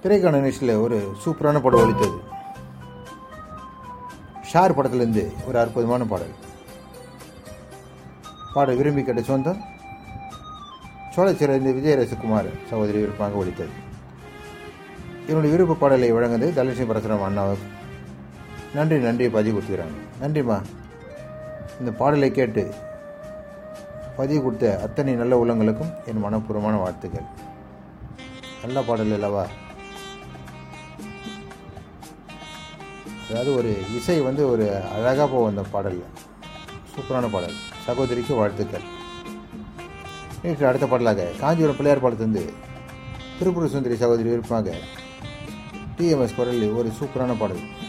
திரைக்கான நிகழ்ச்சியில் ஒரு சூப்பரான படம் ஒழித்தது ஷார் படத்துலேருந்து ஒரு அற்புதமான பாடல் பாடல் விரும்பி கேட்ட சொந்தம் சோழச்சிறந்து விஜயரசகுமார் சகோதரி விருப்பமாக ஒழித்தது என்னுடைய விருப்ப பாடலை வழங்குது தனலட்சுமி பரசுராம் அண்ணாவுக்கு நன்றி நன்றி பதிவு கொடுத்துக்கிறாங்க நன்றிம்மா இந்த பாடலை கேட்டு பதிவு கொடுத்த அத்தனை நல்ல உள்ளங்களுக்கும் என் மனப்பூர்வமான வாழ்த்துக்கள் நல்ல பாடல் அல்லவா அதாவது ஒரு இசை வந்து ஒரு அழகாக போகும் அந்த பாடலில் சூப்பரான பாடல் சகோதரிக்கு வாழ்த்துக்கள் நேற்று அடுத்த பாடலாக காஞ்சிபுரம் பிள்ளையார் பாடத்திலிருந்து திருப்புர சுந்தரி சகோதரி விருப்பமாக டிஎம்எஸ் குரலில் ஒரு சூப்பரான பாடல்